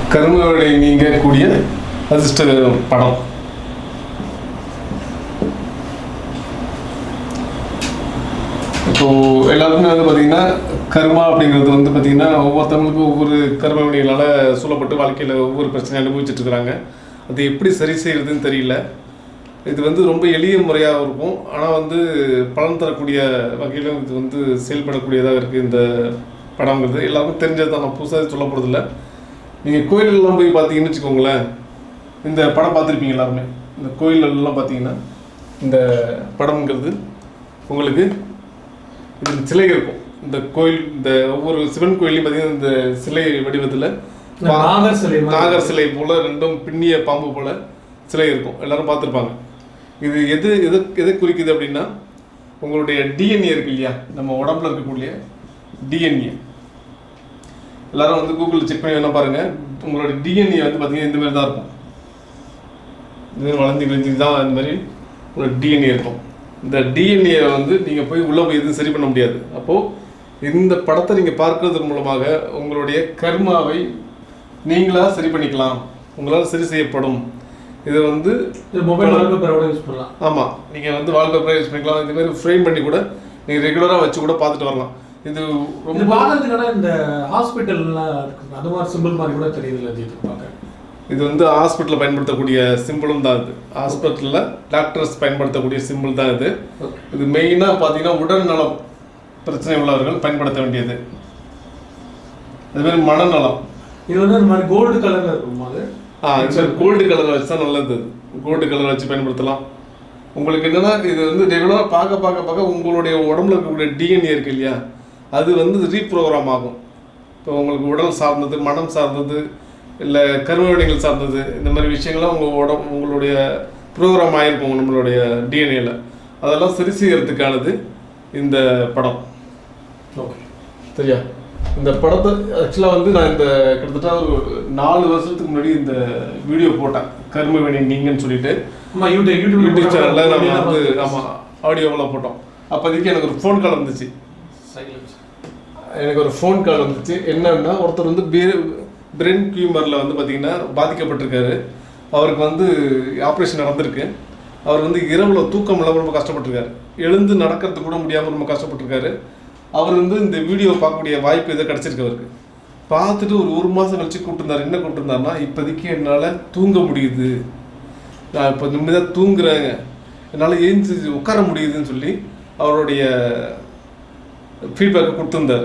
கருமவினை நீங்கக்கூடிய அதிர்ஷ்ட படம் இப்போ எல்லாருக்குமே வந்து பார்த்தீங்கன்னா கர்மா அப்படிங்கிறது வந்து பார்த்தீங்கன்னா ஒவ்வொருத்தவங்களுக்கும் ஒவ்வொரு கர்ம வினைகளால் சூழப்பட்டு வாழ்க்கையில் ஒவ்வொரு பிரச்சனையும் அனுபவிச்சுட்டு இருக்கிறாங்க அது எப்படி சரி செய்யறதுன்னு தெரியல இது வந்து ரொம்ப எளிய முறையாக இருக்கும் ஆனால் வந்து பலன் தரக்கூடிய வகையிலும் இது வந்து செயல்படக்கூடியதாக இருக்குது இந்த படங்கிறது எல்லாருக்கும் தெரிஞ்சது தான் நான் புதுசாக சொல்ல போகிறதில்ல நீங்கள் கோயிலெல்லாம் போய் பார்த்தீங்கன்னு வச்சுக்கோங்களேன் இந்த படம் பார்த்துருப்பீங்க எல்லாருமே இந்த கோயிலெல்லாம் பார்த்தீங்கன்னா இந்த படம்ங்கிறது உங்களுக்கு இதில் சிலை இருக்கும் இந்த கோயில் இந்த ஒவ்வொரு சிவன் கோயிலையும் பார்த்தீங்கன்னா இந்த சிலை வடிவத்தில் இந்த நாகர் சிலை மாதிரி. நாகர் சிலை போல ரெண்டும் பின்னிய பாம்பு போல சிலை இருக்கும் எல்லாரும் பார்த்துருப்பாங்க இது எது எது எதை குறிக்குது அப்படின்னா உங்களுடைய டிஎன்ஏ இருக்கு இல்லையா நம்ம உடம்புல இருக்கக்கூடிய டிஎன்ஏ எல்லாரும் வந்து கூகுள் செக் பண்ணி வேணா பாருங்க உங்களோட டிஎன்ஏ வந்து பார்த்தீங்கன்னா இந்த மாதிரி தான் இருக்கும் இது மாதிரி வளர்ந்து விழுந்து தான் இந்த மாதிரி உங்களோட டிஎன்ஏ இருக்கும் இந்த டிஎன்ஏ வந்து நீங்கள் போய் உள்ளே போய் எதுவும் சரி பண்ண முடியாது அப்போது இந்த படத்தை நீங்கள் பார்க்கறது மூலமாக உங்களுடைய கர்மாவை நீங்களா சரி பண்ணிக்கலாம் உங்களால் சரி செய்யப்படும் இது வந்து இது மொபைல் வால்பேப்பரோட யூஸ் பண்ணலாம் ஆமாம் நீங்கள் வந்து வால்பேப்பரை யூஸ் பண்ணிக்கலாம் இந்த மாதிரி ஃப்ரேம் பண்ணி கூட நீங்கள் ரெகுலராக வச்சு கூட பார்த்துட்டு வரலாம் இது இது ரொம்ப பார்க்கறதுக்கான இந்த ஹாஸ்பிட்டல்லாம் இருக்கு அது மாதிரி சிம்பிள் மாதிரி கூட தெரியுது இல்லை ஜீத்து பார்க்க இது வந்து ஹாஸ்பிட்டலில் பயன்படுத்தக்கூடிய சிம்பிளும் தான் இது ஹாஸ்பிட்டலில் டாக்டர்ஸ் பயன்படுத்தக்கூடிய சிம்பிள் தான் இது இது மெயினாக பார்த்தீங்கன்னா உடல்நலம் பிரச்சனை உள்ளவர்கள் பயன்படுத்த வேண்டியது அதுமாதிரி மனநலம் இது வந்து இந்த மாதிரி கோல்டு கலர்ல இருக்கும் அது ஆ இந்த கோல்டு கலர் வச்சு தான் நல்லது கோல்டு கலர் வச்சு பயன்படுத்தலாம் உங்களுக்கு என்னன்னா இது வந்து ரெகுலராக பார்க்க பார்க்க பார்க்க உங்களுடைய உடம்புல இருக்கக்கூடிய டிஎன்ஏ இருக்கு இல்லையா அது வந்து ரீப்ரோக்ராம் ஆகும் இப்போ உங்களுக்கு உடல் சார்ந்தது மனம் சார்ந்தது இல்லை கருமவினைகள் சார்ந்தது இந்த மாதிரி விஷயங்கள்லாம் உங்கள் உடம்பு உங்களுடைய ப்ரோக்ராம் ஆகிருக்கும் நம்மளுடைய டிஎன்ஏல அதெல்லாம் சரி செய்யறதுக்கானது இந்த படம் ஓகே சரியா இந்த படத்தை ஆக்சுவலாக வந்து நான் இந்த கிட்டத்தட்ட ஒரு நாலு வருஷத்துக்கு முன்னாடி இந்த வீடியோ போட்டேன் கர்ம வினை நீங்கன்னு சொல்லிட்டு ஆமா யூடியூப் யூடியூப் யூடியூப் சேனலில் நம்ம வந்து ஆமாம் ஆடியோவெல்லாம் போட்டோம் அப்போதைக்கு எனக்கு ஒரு ஃபோன் கால் வந்துச்சு எனக்கு ஒரு ஃபோன் கால் வந்துச்சு என்னன்னா ஒருத்தர் வந்து பிரெயின் டியூமரில் வந்து பார்த்தீங்கன்னா பாதிக்கப்பட்டிருக்காரு அவருக்கு வந்து ஆப்ரேஷன் நடந்திருக்கு அவர் வந்து இரவுல தூக்கம் இல்லாமல் ரொம்ப கஷ்டப்பட்டிருக்காரு எழுந்து நடக்கிறது கூட முடியாமல் ரொம்ப கஷ்டப்பட்டிருக்காரு அவர் வந்து இந்த வீடியோ பார்க்கக்கூடிய வாய்ப்பு எதோ கிடச்சிருக்கு அவருக்கு பார்த்துட்டு ஒரு ஒரு மாதம் கழிச்சு கூப்பிட்டுருந்தாரு என்ன கூப்பிட்டுருந்தாருன்னா இப்போதைக்கு என்னால் தூங்க முடியுது நான் இப்போ நிம்மதியாக தூங்குறேங்க என்னால் ஏஞ்சி உட்கார முடியுதுன்னு சொல்லி அவருடைய ஃபீட்பேக்கை கொடுத்துருந்தார்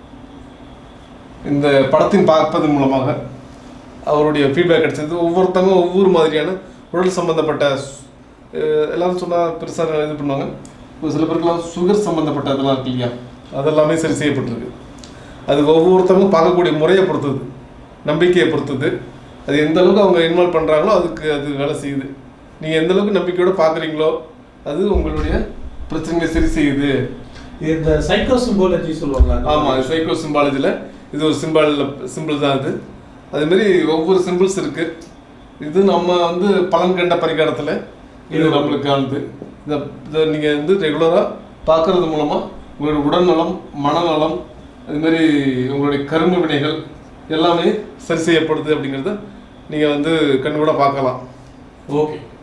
இந்த படத்தின் பார்ப்பதன் மூலமாக அவருடைய ஃபீட்பேக் கிடைச்சது ஒவ்வொருத்தவங்க ஒவ்வொரு மாதிரியான உடல் சம்மந்தப்பட்ட அஹ், எல்லாரும் சொன்னால் பெருசாக இது பண்ணுவாங்க ஒரு சில பேருக்குலாம் சுகர் சம்மந்தப்பட்ட இதெல்லாம் இருக்கு இல்லையா அதெல்லாமே சரி செய்யப்பட்டிருக்கு அது ஒவ்வொருத்தவங்க பார்க்கக்கூடிய முறையை பொறுத்தது நம்பிக்கையை பொறுத்தது அது எந்த அளவுக்கு அவங்க இன்வால்வ் பண்ணுறாங்களோ அதுக்கு அது வேலை செய்யுது நீங்கள் எந்த அளவுக்கு நம்பிக்கையோட பார்க்குறீங்களோ அது உங்களுடைய பிரச்சனைகளை சரி செய்யுது இந்த சைக்கோ சிம்போலஜி சொல்லுவாங்க அந்த ஆமாம் மாதிரி. சைக்கோ சிம்பாலஜியில் இது ஒரு சிம்பிள் சிம்பிள் தான் இது அதுமாரி ஒவ்வொரு சிம்பிள்ஸ் இருக்கு இது நம்ம வந்து பலன் கண்ட பரிகாரத்தில் இது நம்மளுக்கானது இதை இதை நீங்கள் வந்து ரெகுலராக பார்க்கறது மூலமாக உங்களுடைய உடல்நலம் மனநலம் அதுமாரி உங்களுடைய கரும வினைகள் எல்லாமே சரி செய்யப்படுது அப்படிங்கிறத நீங்கள் வந்து கண்ணு கூட பார்க்கலாம் ஓகே